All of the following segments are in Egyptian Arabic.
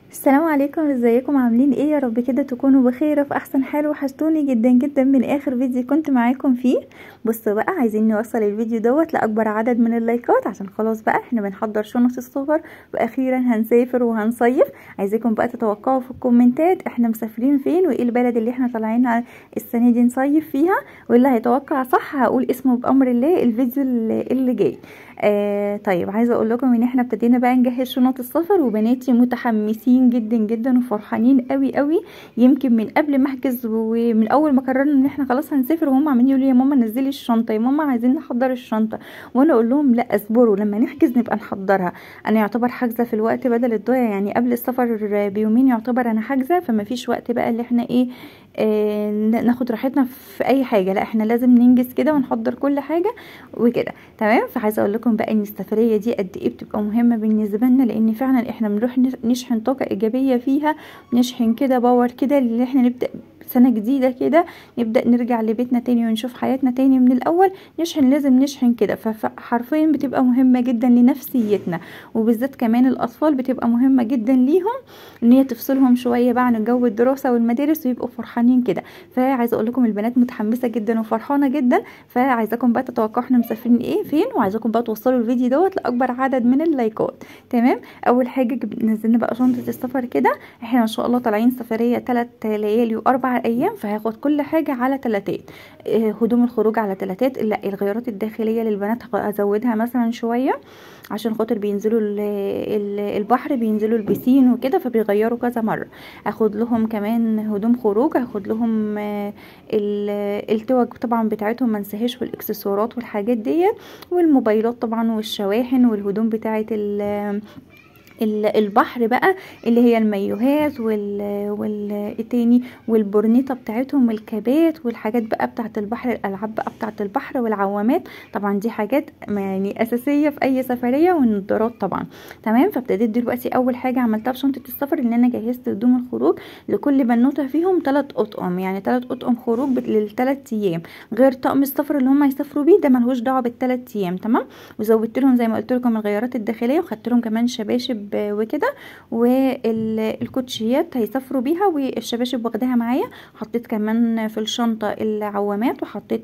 السلام عليكم ازيكم عاملين ايه يا رب كده تكونوا بخير وفي احسن حال وحشتوني جدا جدا من اخر فيديو كنت معاكم فيه بصوا بقى عايزين نوصل الفيديو دوت لاكبر عدد من اللايكات عشان خلاص بقى احنا بنحضر شنط السفر واخيرا هنسافر وهنصيف عايزاكم بقى تتوقعوا في الكومنتات احنا مسافرين فين وايه البلد اللي احنا طالعين السنه دي نصيف فيها واللي هيتوقع صح هقول اسمه بامر الله الفيديو اللي جاي آه طيب عايزه اقول لكم ان احنا ابتدينا بقى نجهز شنط السفر وبناتي متحمسين جدا جدا وفرحانين قوي قوي يمكن من قبل ما احجز ومن اول ما قررنا ان احنا خلاص هنسافر وهم عمالين يقولوا يا ماما نزلي الشنطه يا ماما عايزين نحضر الشنطه وانا اقول لهم لا اصبروا لما نحجز نبقى نحضرها انا يعتبر حاجزه في الوقت بدل الضايع يعني قبل السفر بيومين يعتبر انا حاجزه فما فيش وقت بقى اللي احنا ايه آه ناخد راحتنا في اي حاجه لا احنا لازم ننجز كده ونحضر كل حاجه وكده تمام فعايزه اقول لكم بقى ان السفريه دي قد ايه بتبقى مهمه بالنسبه لنا لان فعلا احنا بنروح نشحن طاقه ايجابيه فيها نشحن كده باور كده اللي احنا نبدا سنة جديدة كده نبدأ نرجع لبيتنا تاني ونشوف حياتنا تاني من الأول نشحن لازم نشحن كده فحرفيا بتبقى مهمة جدا لنفسيتنا وبالذات كمان الأطفال بتبقى مهمة جدا ليهم إن هي تفصلهم شوية بقى عن جو الدراسة والمدارس ويبقوا فرحانين كده فعايزة أقول لكم البنات متحمسة جدا وفرحانة جدا فعايزاكم بقى تتوقعوا احنا مسافرين ايه فين وعايزاكم بقى توصلوا الفيديو دوت لأكبر عدد من اللايكات تمام أول حاجة نزلنا بقى شنطة السفر كده احنا ما شاء الله طالعين سفرية 3 ليالي وأربع ايام فهاخد كل حاجه على تلاتات هدوم الخروج على تلاتات لا الغيارات الداخليه للبنات هزودها مثلا شويه عشان خاطر بينزلوا البحر بينزلوا البسين وكده فبيغيروا كذا مره اخد لهم كمان هدوم خروج هاخد لهم التوج طبعا بتاعتهم ما انساهاش والاكسسوارات والحاجات ديت والموبايلات طبعا والشواحن والهدوم بتاعه البحر بقى اللي هي المايوهات وال والتاني والبورنيطه بتاعتهم والكابات والحاجات بقى بتاعه البحر الالعاب بقى بتاعه البحر والعوامات طبعا دي حاجات يعني اساسيه في اي سفريه والنضارات طبعا تمام فابتديت دلوقتي اول حاجه عملتها في شنطه السفر ان انا جهزت هدوم الخروج لكل بنوته فيهم ثلاث اطقم يعني ثلاث اطقم خروج للثلاث ايام غير طقم السفر اللي هم هيسافروا بيه ده ملهوش دعوه بالثلاث ايام تمام وزودت لهم زي ما قلت لكم الغيارات الداخليه وخدت لهم كمان شباشب وكده والكوتشيات هيسافروا بيها والشباشب واخداها معايا حطيت كمان في الشنطه العوامات وحطيت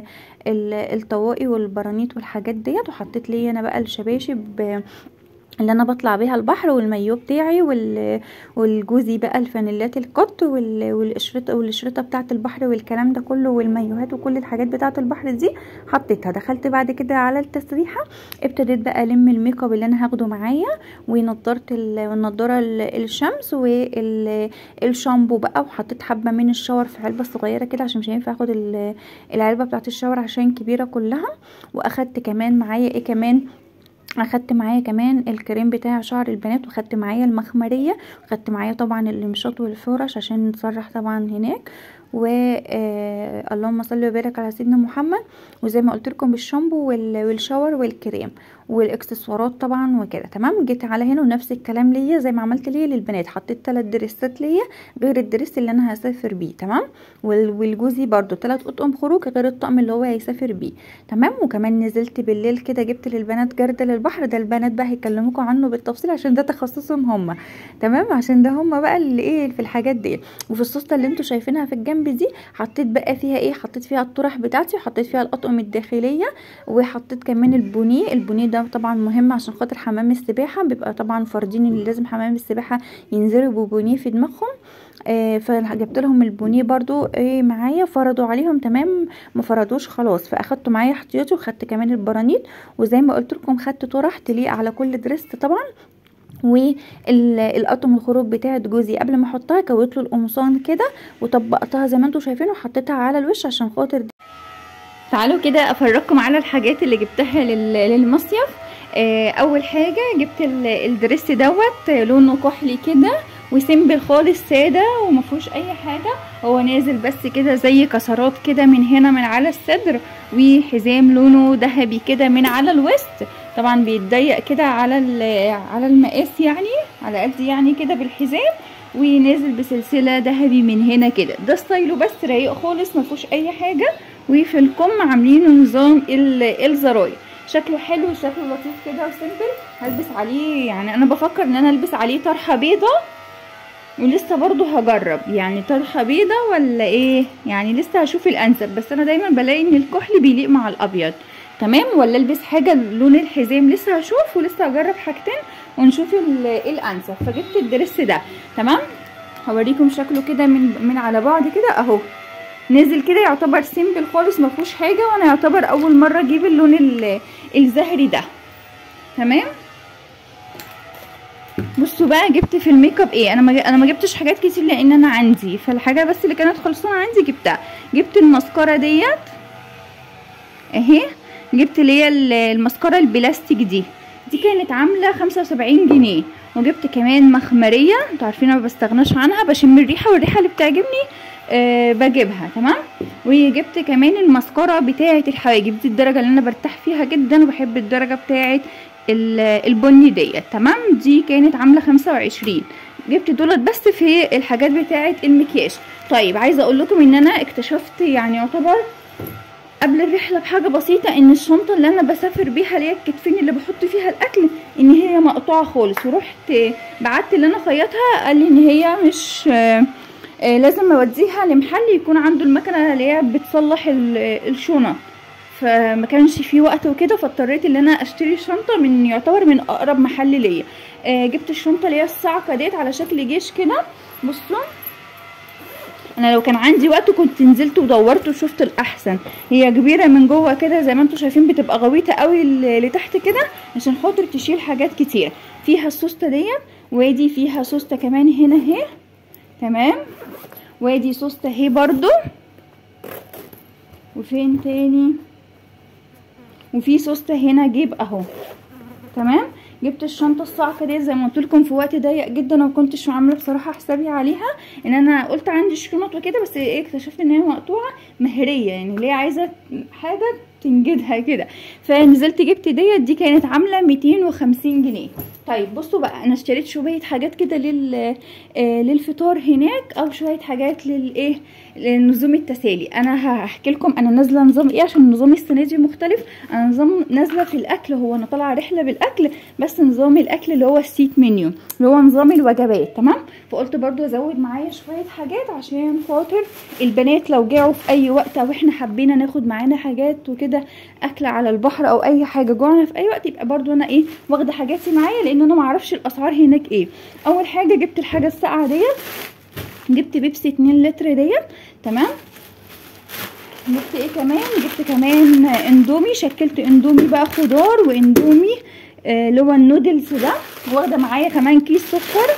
الطواقي والبرانيت والحاجات ديت وحطيت لي انا بقى الشباشب اللي انا بطلع بيها البحر والمايو بتاعي وال... والجوزي بقى الفانيلات القط وال... والاشرطه والاشرطه بتاعه البحر والكلام ده كله والمايوهات وكل الحاجات بتاعه البحر دي حطيتها دخلت بعد كده على التسريحه ابتديت بقى الم الميك اب اللي انا هاخده معايا ونضاره النضاره الشمس والشامبو بقى وحطيت حبه من الشاور في علبه صغيره كده عشان مش هينفع اخد العلبه بتاعه الشاور عشان كبيره كلها واخدت كمان معايا ايه كمان اخدت معايا كمان الكريم بتاع شعر البنات واخدت معايا المخمريه واخدت معايا طبعا المشاط والفرش عشان نتسرح طبعا هناك و آه اللهم صل وبارك على سيدنا محمد وزي ما قلت لكم الشامبو والشاور والكريم والاكسسوارات طبعا وكده تمام جيت على هنا ونفس الكلام ليا زي ما عملت ليا للبنات حطيت ثلاث دريسات ليا غير الدريس اللي انا هسافر بيه تمام والجوزي برده ثلاث اطقم خروج غير الطقم اللي هو هيسافر بيه تمام وكمان نزلت بالليل كده جبت للبنات جرده للبحر ده البنات بقى هيكلموكم عنه بالتفصيل عشان ده تخصصهم هم تمام عشان ده هم بقى اللي ايه في الحاجات دي وفي السوسته اللي انتوا شايفينها في الجنب دي حطيت بقى فيها ايه حطيت فيها الطرح بتاعتي وحطيت فيها الاطقم الداخليه وحطيت كمان البونيه البونيه ده طبعا مهم عشان خاطر حمام السباحه بيبقى طبعا فاردين اللي لازم حمام السباحه ينزلوا ببونيه في دماغهم آه فجبت لهم البونيه برضو ايه معايا فرضوا عليهم تمام ما فرضوش خلاص فاخدته معايا احتياطي وخدت كمان البرانيت وزي ما قلت لكم خدت طرح تليق على كل درست طبعا والاطقم الخروج بتاعت جوزي قبل ما احطها كويت له القمصان كده وطبقتها زي ما انتم شايفين وحطيتها على الوش عشان خاطر دي. تعالوا كده افرجكم على الحاجات اللي جبتها للمصيف آه اول حاجه جبت الدريس دوت لونه كحلي كده وسيمبل خالص ساده ومفيهوش اي حاجه هو نازل بس كده زي كسرات كده من هنا من على الصدر وحزام لونه ذهبي كده من على الوسط طبعا بيتضيق كده على على المقاس يعني على قد يعني كده بالحزام ونازل بسلسله ذهبي من هنا كده ده ستايله بس رايق خالص مفيهوش اي حاجه وفي الكم عاملين نظام الزراير شكله حلو شكله لطيف كده وسيمبل هلبس عليه يعني انا بفكر ان انا البس عليه طرحه بيضه ولسه برضو هجرب يعني طرحة بيضة ولا ايه يعني لسه هشوف الانسب بس انا دايما بلاقي ان الكحل بيليق مع الابيض تمام ولا البس حاجة لون الحزام لسه هشوف ولسه هجرب حاجتين ونشوف ايه الانسب فجبت الدرس ده تمام هوريكم شكله كده من من على بعد كده اهو نزل كده يعتبر سيمبل خالص ما فيهوش حاجه وانا يعتبر اول مره اجيب اللون الزهري ده تمام بصوا بقى جبت في الميك اب ايه انا ما انا ما جبتش حاجات كتير لان انا عندي فالحاجه بس اللي كانت خلصانه عندي جبتها جبت المسكره ديت اهي جبت اللي هي المسكره البلاستيك دي دي كانت عامله خمسة وسبعين جنيه وجبت كمان مخمريه انتوا عارفين انا ما بستغناش عنها بشم الريحه والريحه اللي بتعجبني أه بجيبها تمام وجبت كمان المسكره بتاعه الحواجب دي الدرجه اللي انا برتاح فيها جدا وبحب الدرجه بتاعه البني ديت تمام دي كانت عامله خمسة وعشرين جبت دولت بس في الحاجات بتاعه المكياج طيب عايزه اقول لكم ان انا اكتشفت يعني يعتبر قبل الرحله بحاجه بسيطه ان الشنطه اللي انا بسافر بيها اللي هي الكتفين اللي بحط فيها الاكل ان هي مقطوعه خالص ورحت بعت اللي انا خيطها قال لي ان هي مش آه آه لازم اوديها لمحل يكون عنده المكنه اللي هي بتصلح الشنط فما كانش في وقت وكده فاضطريت ان انا اشتري شنطه من يعتبر من اقرب محل ليا آه جبت الشنطه اللي هي الصعقه ديت على شكل جيش كده بصوا انا لو كان عندي وقت كنت نزلت ودورت وشفت الاحسن هي كبيره من جوه كده زي ما انتم شايفين بتبقى غويطه قوي لتحت كده عشان خاطر تشيل حاجات كتير فيها السوسته ديت وادي فيها سوسته كمان هنا اهي تمام وادي سوسته اهي برضو وفين تاني وفي سوسته هنا جيب اهو تمام جبت الشنطه الصعقه دي زي ما قلت لكم في وقت ضيق جدا وما كنتش عامله بصراحه حسابي عليها ان انا قلت عندي شنط وكده بس ايه اكتشفت ان هي مقطوعه مهريه يعني اللي هي عايزه حاجه تنجدها كده فنزلت جبت ديت دي كانت عامله 250 جنيه طيب بصوا بقى انا اشتريت شويه حاجات كده لل آه للفطار هناك او شويه حاجات للايه لنظام التسالي انا هحكي لكم انا نازله نظام ايه عشان نظامي السنه دي مختلف انا نظام نازله في الاكل هو انا طالعه رحله بالاكل بس نظام الاكل اللي هو السيت منيو اللي هو نظام الوجبات تمام فقلت برضو ازود معايا شويه حاجات عشان خاطر البنات لو جاعوا في اي وقت او احنا حبينا ناخد معانا حاجات وكده اكل على البحر او اي حاجه جوعنا في اي وقت يبقى برضو انا ايه واخده حاجاتي معايا لان انا معرفش الاسعار هناك ايه اول حاجه جبت الحاجه الساقعه ديت جبت بيبسي 2 لتر ديت تمام جبت ايه كمان جبت كمان اندومي شكلت اندومي بقى خضار واندومي آه اللي هو النودلز ده واخده معايا كمان كيس سكر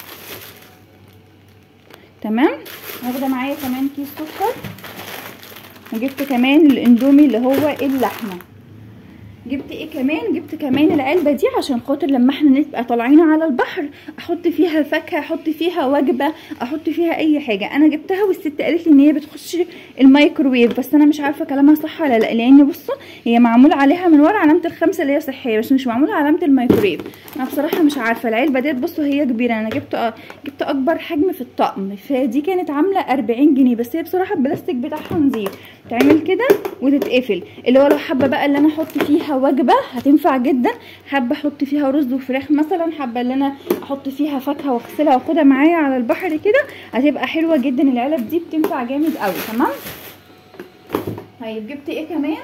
تمام واخده معايا كمان كيس سكر وجبت كمان الاندومي اللي هو اللحمه جبت ايه كمان جبت كمان العلبه دي عشان خاطر لما احنا نبقى طالعين على البحر احط فيها فاكهه احط فيها وجبه احط فيها اي حاجه انا جبتها والست قالت لي ان هي بتخش الميكروويف بس انا مش عارفه كلامها صح ولا لا لان بصوا هي معمول عليها من ورا علامه الخمسه اللي هي صحيه بس مش معمول علامه الميكروويف انا بصراحه مش عارفه العلبه ديت بصوا هي كبيره انا جبت جبت اكبر حجم في الطقم فدي كانت عامله 40 جنيه بس هي بصراحه البلاستيك بتاعها نظيف تعمل كده وتتقفل اللي هو لو حابه بقى اللي انا احط فيها وجبه هتنفع جدا حابه احط فيها رز وفراخ مثلا حابه اللي انا احط فيها فاكهه واغسلها واخدها معايا على البحر كده هتبقى حلوه جدا العلب دي بتنفع جامد قوي تمام طيب جبت ايه كمان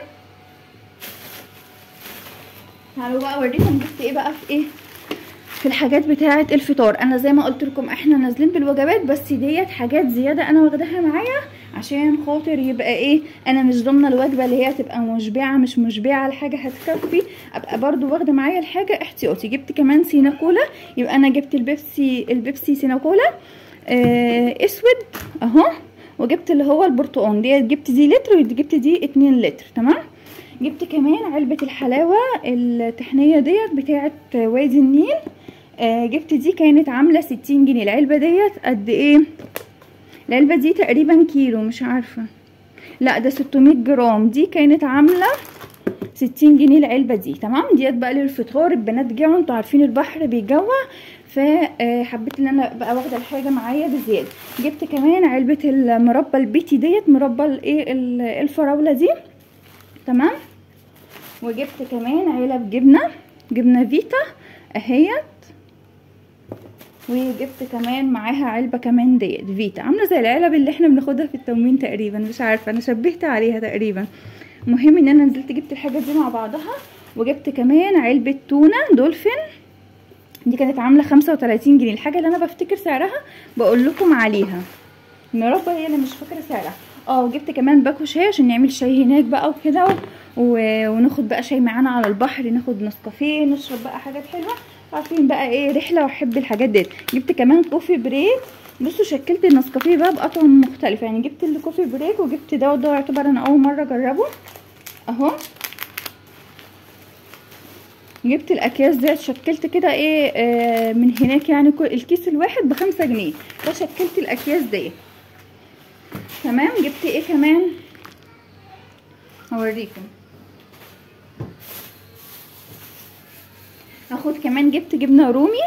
تعالوا بقى اوريكم جبت ايه بقى في ايه في الحاجات بتاعه الفطار انا زي ما قلت لكم احنا نازلين بالوجبات بس ديت حاجات زياده انا واخداها معايا عشان خاطر يبقى ايه انا مش ضامنه الوجبه اللي هي تبقى مشبعه مش مشبعه الحاجه هتكفي ابقى برضو واخده معايا الحاجه احتياطي جبت كمان سيناكولا يبقى انا جبت البيبسي البيبسي سيناكولا آه اسود اهو وجبت اللي هو البرتقال دي جبت دي لتر ودي جبت دي 2 لتر تمام جبت كمان علبه الحلاوه الطحنيه ديت بتاعه وادي النيل آه جبت دي كانت عامله 60 جنيه العلبه ديت قد ايه العلبه دي تقريبا كيلو مش عارفه لا ده 600 جرام دي كانت عامله 60 جنيه العلبه دي تمام ديت بقى للفطار البنات جاوا انتوا عارفين البحر بيجوع فحبيت ان انا بقى واخده الحاجه معايا بزياده جبت كمان علبه المربى البيتي ديت مربى الايه الفراوله دي تمام وجبت كمان علب جبنه جبنه فيتا اهيت وجبت كمان معاها علبه كمان ديت فيتا عامله زي العلب اللي احنا بناخدها في التموين تقريبا مش عارفه انا شبهت عليها تقريبا المهم ان انا نزلت جبت الحاجات دي مع بعضها وجبت كمان علبه تونه دولفين دي كانت عامله 35 جنيه الحاجه اللي انا بفتكر سعرها بقول لكم عليها المربى هي اللي مش فاكره سعرها اه وجبت كمان باكو شاي عشان نعمل شاي هناك بقى وكده و... وناخد بقى شاي معانا على البحر ناخد نسكافيه نشرب بقى حاجات حلوه عارفين بقى ايه رحله واحب الحاجات ديت جبت كمان كوفي بريك بصوا شكلت النسكافيه بقى باطعم مختلفه يعني جبت الكوفي بريك وجبت ده وده يعتبر انا اول مره اجربه اهو جبت الاكياس ديت شكلت كده ايه آه من هناك يعني كل الكيس الواحد بخمسة جنيه فشكلت الاكياس ديت تمام جبت ايه كمان هوريكم هاخد كمان جبت جبنه رومي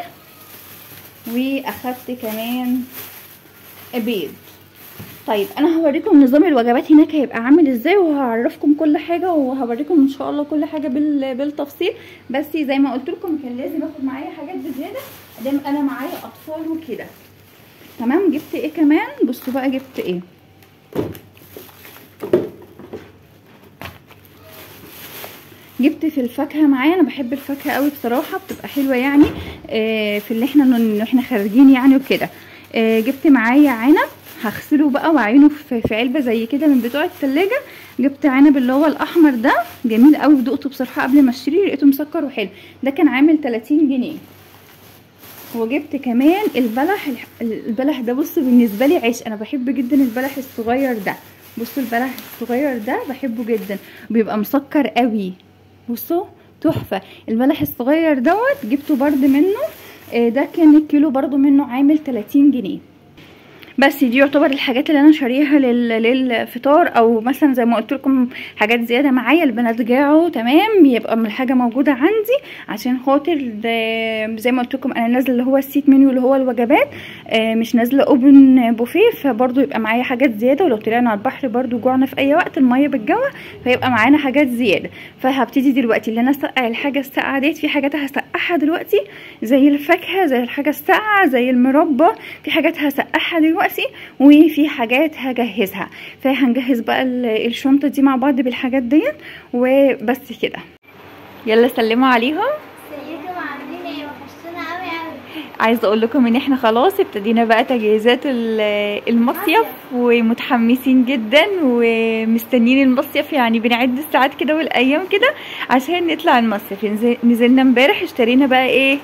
واخدت كمان بيض طيب انا هوريكم نظام الوجبات هناك هيبقى عامل ازاي وهعرفكم كل حاجه وهوريكم ان شاء الله كل حاجه بالتفصيل بس زي ما قلت لكم كان لازم اخد معايا حاجات بزياده ادام انا معايا اطفال وكده تمام جبت ايه كمان بصوا بقى جبت ايه جبت في الفاكهه معايا انا بحب الفاكهه قوي بصراحه بتبقى حلوه يعني آه في اللي احنا احنا خارجين يعني وكده آه جبت معايا عنب هغسله بقى واعينه في, في علبه زي كده من بتوع التلاجة جبت عنب اللي هو الاحمر ده جميل قوي ودقته بصراحه قبل ما اشتريه لقيته مسكر وحلو ده كان عامل 30 جنيه وجبت كمان البلح البلح ده بصوا بالنسبه لي عيش انا بحب جدا البلح الصغير ده بصوا البلح الصغير ده بحبه جدا بيبقى مسكر قوي بصوا تحفه البلح الصغير دوت جبته برد منه ده كان الكيلو برضو منه عامل 30 جنيه بس دي يعتبر الحاجات اللي انا شاريها لل... للفطار او مثلا زي ما قلت لكم حاجات زياده معايا البنات جاعوا تمام يبقى من الحاجه موجوده عندي عشان خاطر زي ما قلت لكم انا نازله اللي هو السيت منيو اللي هو الوجبات آه مش نازله اوبن بوفيه فبرضو يبقى معايا حاجات زياده ولو طلعنا على البحر برضو جوعنا في اي وقت الميه بتجوع فيبقى معانا حاجات زياده فهبتدي دلوقتي اللي انا اسقع الحاجه الساقعه ديت في حاجات هسقعها دلوقتي زي الفاكهه زي الحاجه الساقعه زي المربى في حاجات هسقعها دلوقتي دلوقتي وفي حاجات هجهزها فهنجهز بقى الشنطه دي مع بعض بالحاجات ديت وبس كده يلا سلموا عليهم ازيكم عاملين ايه وحشتونا قوي قوي عايزه اقول لكم ان احنا خلاص ابتدينا بقى تجهيزات المصيف ومتحمسين جدا ومستنيين المصيف يعني بنعد الساعات كده والايام كده عشان نطلع المصيف نزلنا امبارح اشترينا بقى ايه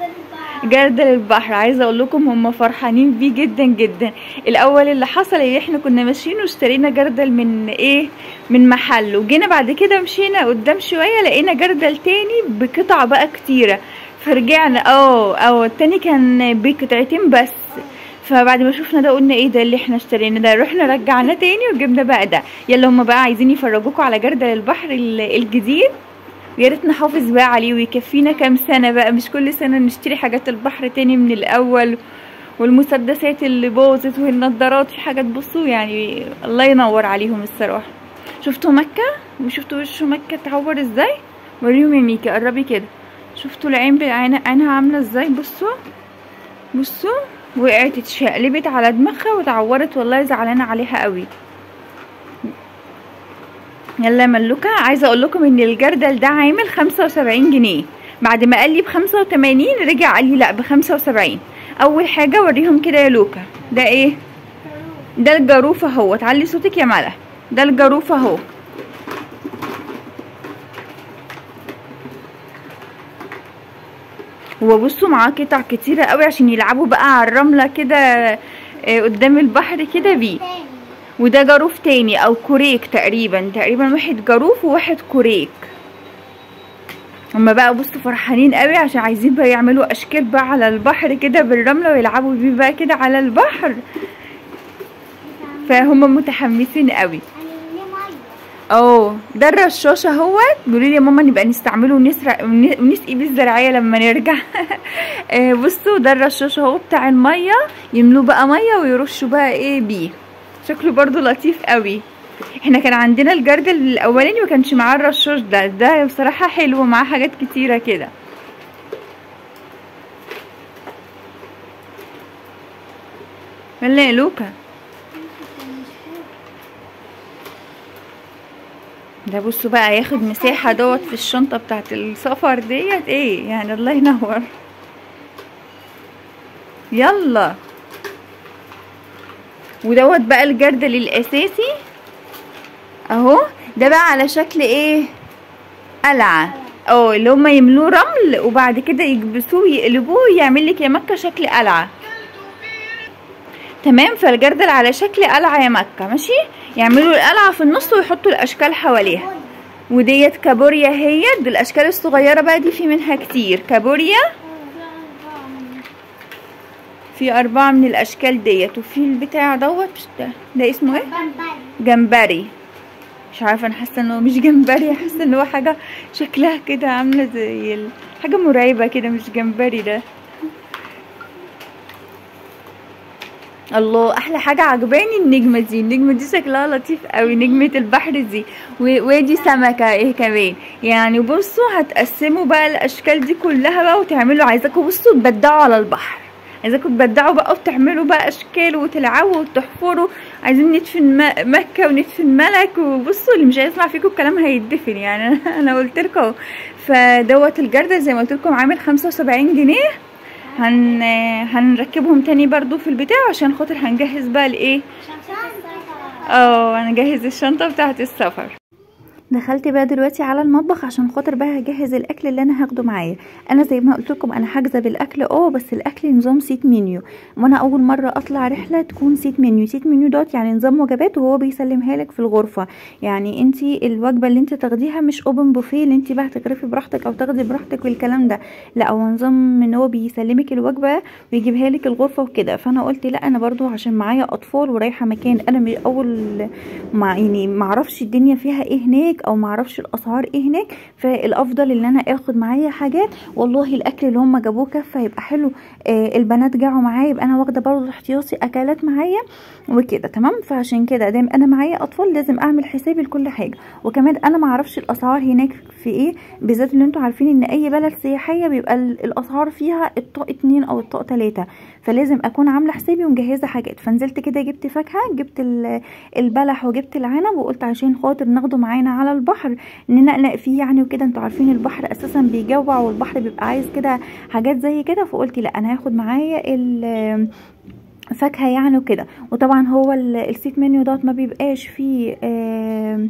جردل البحر عايزه اقول لكم هم فرحانين بيه جدا جدا الاول اللي حصل ان احنا كنا ماشيين واشترينا جردل من ايه من محل وجينا بعد كده مشينا قدام شويه لقينا جردل تاني بقطع بقى كتيره فرجعنا اه اه التاني كان بقطعتين بس فبعد ما شفنا ده قلنا ايه ده اللي احنا اشترينا ده رحنا رجعنا تاني وجبنا بقى ده يلا هم بقى عايزين يفرجوكوا على جردل البحر الجديد يا ريت نحافظ بقى عليه ويكفينا كام سنه بقى مش كل سنه نشتري حاجات البحر تاني من الاول والمسدسات اللي باظت والنضارات في حاجات بصوا يعني الله ينور عليهم الصراحه شفتوا مكه وشفتوا وش مكه اتعور ازاي وريهم يا ميكي قربي كده شفتوا العين بالعين عينها عامله ازاي بصوا بصوا وقعت اتشقلبت على دماغها واتعورت والله زعلانه عليها قوي يلا يا ملوكة عايزة اقول لكم ان الجردل ده عامل خمسة وسبعين جنيه بعد ما قال لي بخمسة وتمانين رجع قال لي لا بخمسة وسبعين اول حاجة وريهم كده يا لوكا ده ايه ده الجاروف اهو تعلي صوتك يا ملا ده الجاروف اهو وبصوا معاه قطع كتيرة قوي عشان يلعبوا بقى على الرملة كده قدام البحر كده بيه وده جاروف تاني او كوريك تقريبا تقريبا واحد جاروف وواحد كوريك هما بقى بصوا فرحانين قوي عشان عايزين بقى يعملوا اشكال بقى على البحر كده بالرمله ويلعبوا بيه بقى كده على البحر فهم متحمسين قوي اه ده الرشاش اهوت بيقولوا لي يا ماما نبقى نستعمله ونسرق ونسقي بيه الزراعيه لما نرجع بصوا ده الرشاش اهو بتاع الميه يملوه بقى ميه ويرشوا بقى ايه بيه شكله برضو لطيف قوي احنا كان عندنا الجردل الاولاني ما كانش معاه الرشاش ده ده بصراحه حلو معاه حاجات كتيره كده ولا يا لوكا ده بصوا بقى ياخد مساحة دوت في الشنطة بتاعت السفر ديت ايه يعني الله ينور يلا ودوت بقى الجردل الاساسي اهو ده بقى على شكل ايه قلعة اه اللي هما يملوه رمل وبعد كده يكبسوه يقلبوه يعمل لك يا مكة شكل قلعة تمام فالجردل على شكل قلعة يا مكة ماشي يعملوا القلعة في النص ويحطوا الاشكال حواليها وديت كابوريا هي دي الاشكال الصغيرة بقى دي في منها كتير كابوريا في اربعة من الاشكال ديت وفي البتاع دوت مش ده, ده اسمه ايه جمبري مش عارفه انا حاسه ان هو مش جمبري حاسه ان هو حاجه شكلها كده عامله زي ال... حاجه مرعبه كده مش جمبري ده الله احلى حاجه عجباني النجمه دي النجمه دي شكلها لطيف قوي نجمه البحر دي و- ودي سمكه ايه كمان يعني بصوا هتقسموا بقى الاشكال دي كلها بقى وتعملوا عايزاكم بصوا تبدعوا على البحر عايزاكم تبدعوا بقى وتعملوا بقى اشكال وتلعبوا وتحفروا عايزين ندفن م- مكه وندفن ملك وبصوا اللي مش هيسمع فيكم الكلام هيتدفن يعني انا قلت لكم فدوت الجردل زي ما قلت لكم عامل 75 جنيه هن هنركبهم تاني برضو في البتاع عشان خاطر هنجهز بقى الايه اه هنجهز الشنطه بتاعه السفر دخلت بقى دلوقتي على المطبخ عشان خاطر بقى هجهز الاكل اللي انا هاخده معايا انا زي ما قلت لكم انا حاجزه بالاكل اه بس الاكل نظام سيت منيو وانا اول مره اطلع رحله تكون سيت منيو سيت منيو دوت يعني نظام وجبات وهو بيسلمها لك في الغرفه يعني انت الوجبه اللي انت تاخديها مش اوبن بوفيه اللي انت بقى تغرفي براحتك او تاخدي براحتك والكلام ده لا هو نظام ان هو بيسلمك الوجبه ويجيبها لك الغرفه وكده فانا قلت لا انا برضو عشان معايا اطفال ورايحه مكان انا من اول مع يعني معرفش الدنيا فيها ايه هناك او معرفش الاسعار ايه هناك فالافضل ان انا اخد معايا حاجات والله الاكل اللي هم جابوه كفه يبقى حلو آه البنات جاعوا معايا يبقى انا واخده برضه احتياطي اكلات معايا وكده تمام فعشان كده دايما انا معايا اطفال لازم اعمل حسابي لكل حاجه وكمان انا معرفش الاسعار هناك في ايه بالذات اللي انتوا عارفين ان اي بلد سياحيه بيبقى ال- الاسعار فيها الطاق اتنين او الطاق تلاته فلازم اكون عامله حسابي ومجهزه حاجات فنزلت كده جبت فاكهه جبت ال- البلح وجبت العنب وقلت عشان خاطر ناخده معانا على البحر ننقنق فيه يعني وكده انتوا عارفين البحر اساسا بيجوع والبحر بيبقى عايز كده حاجات زي كده فقلت لا انا هاخد معايا ال فاكهه يعني وكده وطبعا هو ال- السيت منيو دوت ما بيبقاش فيه آم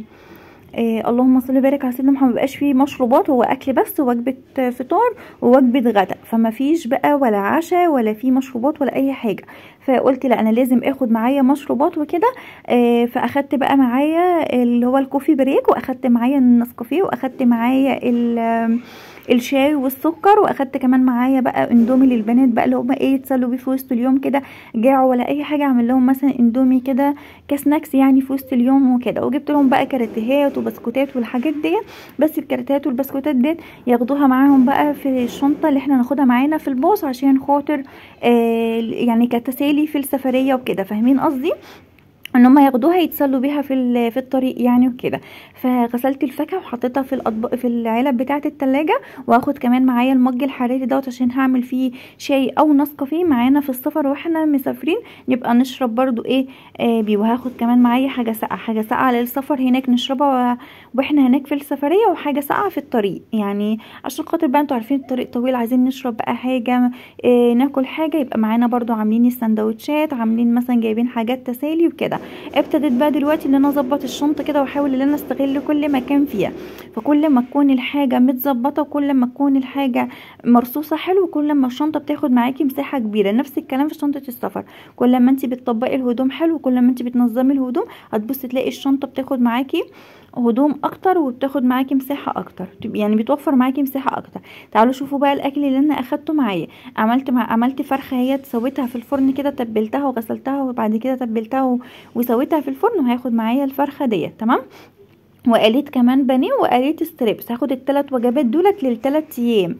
إيه اللهم صل وبارك على سيدنا محمد مبقاش فيه مشروبات هو اكل بس وجبه فطار ووجبه غدا فما فيش بقى ولا عشاء ولا في مشروبات ولا اي حاجه فقلت لا انا لازم اخد معايا مشروبات وكده إيه فاخدت بقى معايا اللي هو الكوفي بريك واخدت معايا النسكافيه واخدت معايا ال- الشاي والسكر واخدت كمان معايا بقى اندومي للبنات بقى اللي هما ايه يتسلوا بيه في وسط اليوم كده جاعوا ولا اي حاجه اعمل لهم مثلا اندومي كده كسناكس يعني في وسط اليوم وكده وجبت لهم بقى كراتيهات وبسكوتات والحاجات دي بس الكراتيهات والبسكوتات دي ياخدوها معاهم بقى في الشنطه اللي احنا ناخدها معانا في الباص عشان خاطر آه يعني كتسالي في السفريه وكده فاهمين قصدي ان هم ياخدوها يتسلوا بيها في ال- في الطريق يعني وكده فغسلت الفاكهه وحطيتها في الاطباق في العلب بتاعه التلاجة واخد كمان معايا المج الحراري دوت عشان هعمل فيه شاي او نسكافيه معانا في السفر واحنا مسافرين نبقى نشرب برضو ايه آه بيه وهاخد كمان معايا حاجه ساقعه حاجه ساقعه للسفر هناك نشربها و- واحنا هناك في السفريه وحاجه ساقعه في الطريق يعني عشان خاطر بقى انتوا عارفين الطريق طويل عايزين نشرب بقى حاجه آه ناكل حاجه يبقى معانا برضو عاملين السندوتشات عاملين مثلا جايبين حاجات تسالي وكده ابتديت بقى دلوقتي ان انا اظبط الشنطه كده واحاول ان انا استغل كل مكان فيها فكل ما تكون الحاجه متظبطه وكل ما تكون الحاجه مرصوصه حلو كل ما الشنطه بتاخد معاكي مساحه كبيره نفس الكلام في شنطه السفر كل ما انت بتطبقي الهدوم حلو كل ما انت بتنظمي الهدوم هتبصي تلاقي الشنطه بتاخد معاكي هدوم اكتر وبتاخد معاكي مساحه اكتر تبقى- يعني بتوفر معاكي مساحه اكتر تعالوا شوفوا بقى الاكل اللي انا اخدته معايا عملت مع عملت فرخه هي سويتها في الفرن كده تبلتها وغسلتها وبعد كده تبلتها و... وسويتها في الفرن وهاخد معايا الفرخه ديت تمام وقليت كمان بانيه وقليت ستريبس هاخد الثلاث وجبات دولت للثلاث ايام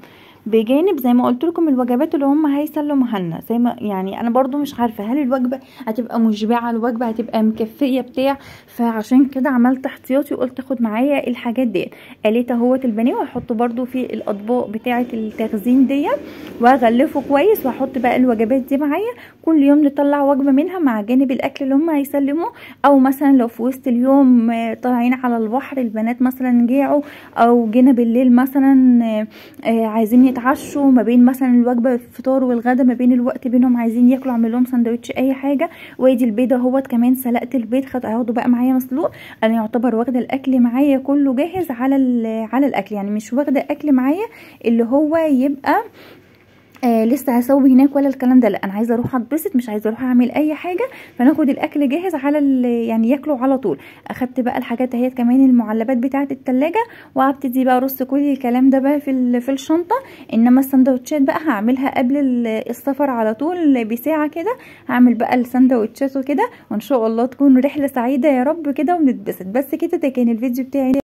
بجانب زي ما قلت لكم الوجبات اللي هم هيسلموها لنا زي ما يعني انا برضو مش عارفه هل الوجبه هتبقى مشبعه الوجبه هتبقى مكفيه بتاع فعشان كده عملت احتياطي وقلت اخد معايا الحاجات ديت قليت اهوت البانيه وهحطه برضو في الاطباق بتاعه التخزين ديت واغلفه كويس واحط بقى الوجبات دي معايا كل يوم نطلع وجبه منها مع جانب الاكل اللي هم هيسلموه او مثلا لو في وسط اليوم طالعين على البحر البنات مثلا جاعوا او جينا بالليل مثلا عايزين يتعشوا ما بين مثلا الوجبه الفطار والغدا ما بين الوقت بينهم عايزين ياكلوا اعمل لهم سندوتش اي حاجه وادي البيضه اهوت كمان سلقت البيض خد هاخده بقى معايا مسلوق انا يعتبر واخده الاكل معايا كله جاهز على على الاكل يعني مش واخده اكل معايا اللي هو يبقى آه لسه هسوي هناك ولا الكلام ده لا انا عايزه اروح اتبسط مش عايزه اروح اعمل اي حاجه فناخد الاكل جاهز على يعني ياكلوا على طول اخدت بقى الحاجات اهيت كمان المعلبات بتاعه التلاجة وهبتدي بقى ارص كل الكلام ده بقى في في الشنطه انما السندوتشات بقى هعملها قبل السفر على طول بساعه كده هعمل بقى السندوتشات وكده وان شاء الله تكون رحله سعيده يا رب كده ونتبسط بس كده ده كان الفيديو بتاعي